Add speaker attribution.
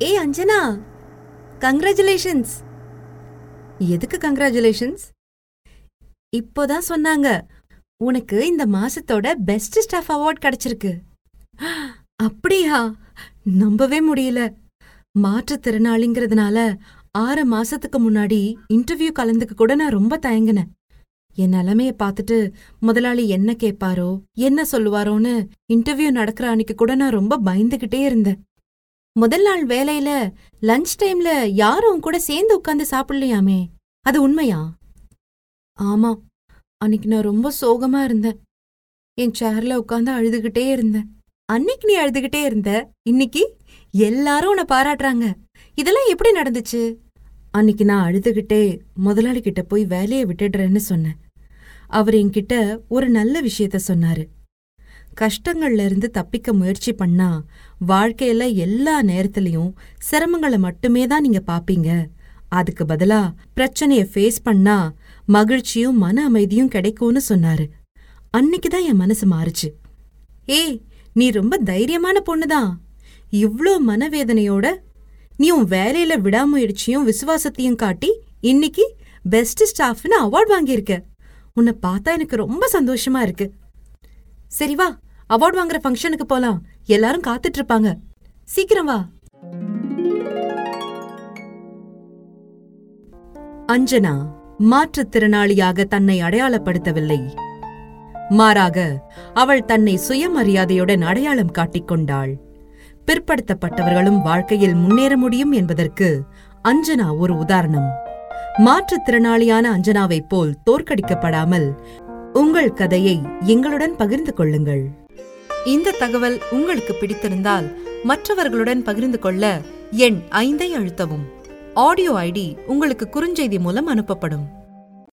Speaker 1: ஏய் அஞ்சனா கங்க்ராச்சுலேஷன்ஸ் எதுக்கு கங்க்ராச்சுலேஷன்ஸ் இப்போதான் சொன்னாங்க உனக்கு இந்த மாசத்தோட பெஸ்ட் ஸ்டாஃப் அவார்ட் கிடைச்சிருக்கு அப்படியா நம்பவே முடியல மாற்றுத்திறனாளிங்கிறதுனால ஆறு மாசத்துக்கு முன்னாடி இன்டர்வியூ கலந்துக்க கூட நான் ரொம்ப தயங்கினேன் என் நிலைமைய பார்த்துட்டு முதலாளி என்ன கேட்பாரோ என்ன சொல்லுவாரோன்னு இன்டர்வியூ நடக்கிற அன்னைக்கு கூட நான் ரொம்ப பயந்துகிட்டே இருந்தேன் முதல் நாள் வேலையில லஞ்ச் டைம்ல யாரும் உன் கூட சேர்ந்து உட்கார்ந்து சாப்பிடலையாமே அது உண்மையா ஆமா அன்னைக்கு நான் ரொம்ப சோகமா இருந்தேன் என் சேர்ல உட்கார்ந்து அழுதுகிட்டே இருந்தேன் அன்னைக்கு நீ அழுதுகிட்டே இருந்த இன்னைக்கு எல்லாரும் உன்னை பாராட்டுறாங்க இதெல்லாம் எப்படி நடந்துச்சு அன்னைக்கு நான் அழுதுகிட்டே முதலாளி கிட்ட போய் வேலையை விட்டுடுறேன்னு சொன்னேன் அவர் என்கிட்ட ஒரு நல்ல விஷயத்த சொன்னாரு கஷ்டங்கள்ல இருந்து தப்பிக்க முயற்சி பண்ணா வாழ்க்கையில எல்லா நேரத்திலையும் சிரமங்களை மட்டுமே தான் நீங்க பாப்பீங்க அதுக்கு பதிலா பிரச்சனைய ஃபேஸ் பண்ணா மகிழ்ச்சியும் மன அமைதியும் கிடைக்கும்னு சொன்னாரு அன்னைக்குதான் என் மனசு மாறுச்சு ஏய் நீ ரொம்ப தைரியமான பொண்ணுதான் இவ்ளோ மனவேதனையோட நீ உன் வேலையில விடாமுயற்சியும் விசுவாசத்தையும் காட்டி இன்னைக்கு பெஸ்ட் ஸ்டாஃப்னு அவார்ட் வாங்கியிருக்க உன்னை பார்த்தா எனக்கு ரொம்ப சந்தோஷமா இருக்கு சரி வா அவார்ட் வாங்குற ஃபங்க்ஷனுக்கு போலாம் எல்லாரும் காத்துட்டு இருப்பாங்க சீக்கிரம் வா அஞ்சனா மாற்றுத்திறனாளியாக தன்னை அடையாளப்படுத்தவில்லை மாறாக அவள் தன்னை சுயமரியாதையுடன் அடையாளம் காட்டிக்கொண்டாள் பிற்படுத்தப்பட்டவர்களும் வாழ்க்கையில் முன்னேற முடியும் என்பதற்கு அஞ்சனா ஒரு உதாரணம் மாற்றுத்திறனாளியான அஞ்சனாவைப் போல் தோற்கடிக்கப்படாமல் உங்கள் கதையை எங்களுடன் பகிர்ந்து கொள்ளுங்கள் இந்த தகவல் உங்களுக்கு பிடித்திருந்தால் மற்றவர்களுடன் பகிர்ந்து கொள்ள எண் ஐந்தை அழுத்தவும் ஆடியோ ஐடி உங்களுக்கு குறுஞ்செய்தி மூலம் அனுப்பப்படும்